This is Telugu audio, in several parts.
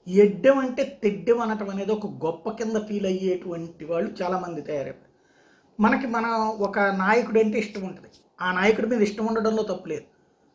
ఎడ్డెం అంటే తెడ్డెం అనటం అనేది ఒక గొప్ప కింద ఫీల్ అయ్యేటువంటి వాళ్ళు చాలామంది తయారయ్యారు మనకి మన ఒక నాయకుడు అంటే ఇష్టం ఉంటుంది ఆ నాయకుడి మీద ఇష్టం ఉండడంలో తప్పులేదు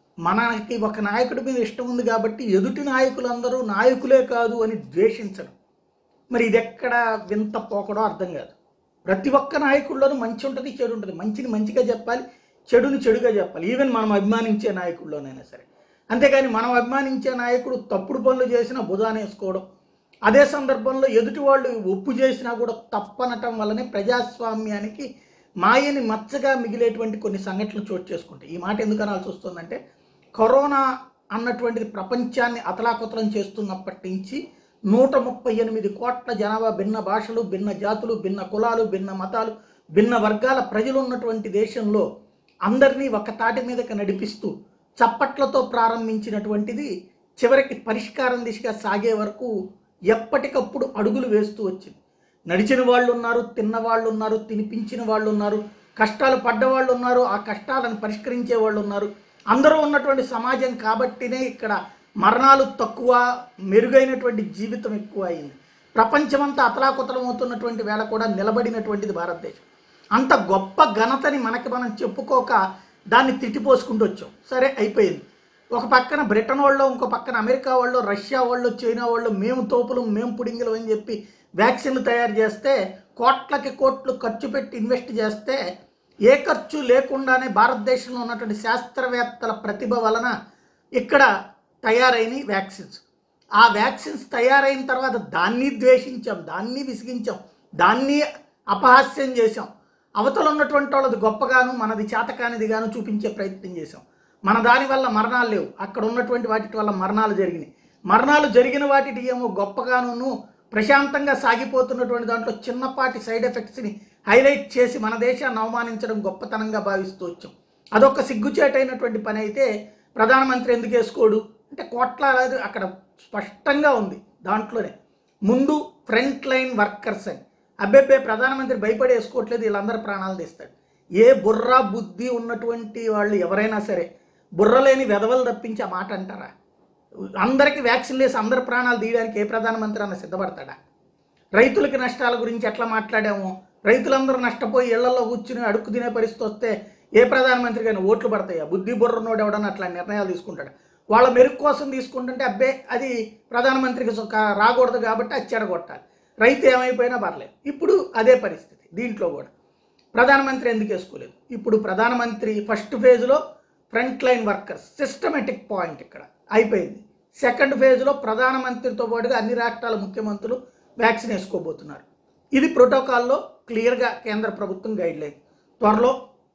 మనకి ఒక నాయకుడి మీద ఇష్టం ఉంది కాబట్టి ఎదుటి నాయకులందరూ నాయకులే కాదు అని ద్వేషించడం మరి ఇది ఎక్కడ వింత పోకడో అర్థం కాదు ప్రతి ఒక్క నాయకుల్లోనూ మంచి ఉంటుంది చెడు ఉంటుంది మంచిని మంచిగా చెప్పాలి చెడుని చెడుగా చెప్పాలి ఈవెన్ మనం అభిమానించే నాయకుల్లోనైనా సరే అంతేగాని మనం అభిమానించే నాయకుడు తప్పుడు పనులు చేసినా భుజాన వేసుకోవడం అదే సందర్భంలో ఎదుటి వాళ్ళు ఒప్పు చేసినా కూడా తప్పనటం వల్లనే ప్రజాస్వామ్యానికి మాయని మచ్చగా మిగిలేటువంటి కొన్ని సంఘటనలు చోటు చేసుకుంటాయి ఈ మాట ఎందుకు అనాల్సి వస్తుందంటే కరోనా అన్నటువంటిది ప్రపంచాన్ని అతలాకుతలం చేస్తున్నప్పటి నుంచి నూట ముప్పై ఎనిమిది కోట్ల జనాభా భిన్న భాషలు భిన్న జాతులు భిన్న కులాలు భిన్న మతాలు భిన్న వర్గాల ప్రజలు ఉన్నటువంటి దేశంలో అందరినీ ఒక తాటి మీదకి నడిపిస్తూ చప్పట్లతో ప్రారంభించినటువంటిది చివరికి పరిష్కారం దిశగా సాగే వరకు ఎప్పటికప్పుడు అడుగులు వేస్తూ వచ్చింది నడిచిన వాళ్ళు ఉన్నారు తిన్న వాళ్ళు ఉన్నారు తినిపించిన వాళ్ళు ఉన్నారు కష్టాలు పడ్డ వాళ్ళు ఉన్నారు ఆ కష్టాలను పరిష్కరించే వాళ్ళు ఉన్నారు అందరూ ఉన్నటువంటి సమాజం కాబట్టినే ఇక్కడ మరణాలు తక్కువ మెరుగైనటువంటి జీవితం ఎక్కువ అయింది ప్రపంచమంతా అతలాకుతలం అవుతున్నటువంటి వేళ కూడా నిలబడినటువంటిది భారతదేశం అంత గొప్ప ఘనతని మనకి మనం చెప్పుకోక దాన్ని తిట్టిపోసుకుంటూ వచ్చాం సరే అయిపోయింది ఒక పక్కన బ్రిటన్ వాళ్ళు ఇంకో పక్కన అమెరికా వాళ్ళు రష్యా వాళ్ళు చైనా వాళ్ళు మేము తోపులు మేము పుడింగిలు అని చెప్పి వ్యాక్సిన్లు తయారు చేస్తే కోట్లకి కోట్లు ఖర్చు పెట్టి ఇన్వెస్ట్ చేస్తే ఏ ఖర్చు లేకుండానే భారతదేశంలో ఉన్నటువంటి శాస్త్రవేత్తల ప్రతిభ వలన ఇక్కడ తయారైన వ్యాక్సిన్స్ ఆ వ్యాక్సిన్స్ తయారైన తర్వాత దాన్ని ద్వేషించాం దాన్ని విసిగించాం దాన్ని అపహాస్యం చేశాం అవతల ఉన్నటువంటి వాళ్ళది గొప్పగాను మనది చేతకానిది గాను చూపించే ప్రయత్నం చేశాం మన దాని వల్ల మరణాలు లేవు అక్కడ ఉన్నటువంటి వాటి వల్ల మరణాలు జరిగినాయి మరణాలు జరిగిన వాటికి ఏమో గొప్పగాను ప్రశాంతంగా సాగిపోతున్నటువంటి దాంట్లో చిన్నపాటి సైడ్ ఎఫెక్ట్స్ని హైలైట్ చేసి మన దేశాన్ని అవమానించడం గొప్పతనంగా భావిస్తూ వచ్చాం అదొక సిగ్గుచేటైనటువంటి పని అయితే ప్రధానమంత్రి ఎందుకు వేసుకోడు అంటే కోట్లాది అక్కడ స్పష్టంగా ఉంది దాంట్లోనే ముందు ఫ్రంట్ లైన్ వర్కర్స్ అని అబ్బెబ్బే ప్రధానమంత్రి భయపడి వేసుకోవట్లేదు వీళ్ళందరూ ప్రాణాలు తీస్తాడు ఏ బుర్ర బుద్ధి ఉన్నటువంటి వాళ్ళు ఎవరైనా సరే బుర్ర లేని వెధవలు తప్పించి ఆ మాట అంటారా అందరికీ వ్యాక్సిన్ వేసి అందరి ప్రాణాలు తీయడానికి ఏ ప్రధానమంత్రి అన్న సిద్ధపడతాడా రైతులకి నష్టాల గురించి ఎట్లా మాట్లాడాము రైతులందరూ నష్టపోయి ఇళ్లలో కూర్చుని అడుక్కు తినే పరిస్థితి వస్తే ఏ ప్రధానమంత్రి కానీ ఓట్లు పడతాయా బుద్ధి బుర్రనోడు ఎవడన్నా అట్లా నిర్ణయాలు తీసుకుంటాడు వాళ్ళ మెరుగు కోసం తీసుకుంటుంటే అబ్బే అది ప్రధానమంత్రికి సొక్క- రాకూడదు కాబట్టి అది చెడగొట్టాలి రైతు ఏమైపోయినా పర్లేదు ఇప్పుడు అదే పరిస్థితి దీంట్లో కూడా ప్రధానమంత్రి ఎందుకు వేసుకోలేదు ఇప్పుడు ప్రధానమంత్రి ఫస్ట్ ఫేజ్లో front line workers systematic point ఇక్కడ అయిపోయింది సెకండ్ ఫేజ్లో ప్రధానమంత్రితో పాటుగా అన్ని రాష్ట్రాల ముఖ్యమంత్రులు వ్యాక్సిన్ వేసుకోబోతున్నారు ఇది ప్రోటోకాల్లో క్లియర్గా కేంద్ర ప్రభుత్వం గైడ్ లైన్ త్వరలో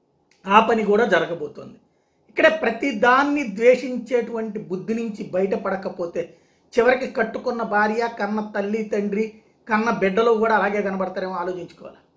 ఆ పని కూడా జరగబోతోంది ఇక్కడ ప్రతి దాన్ని ద్వేషించేటువంటి బుద్ధి నుంచి బయటపడకపోతే చివరికి కట్టుకున్న భార్య కన్న తల్లి తండ్రి కన్న బిడ్డలు కూడా అలాగే కనబడతారేమో ఆలోచించుకోవాలి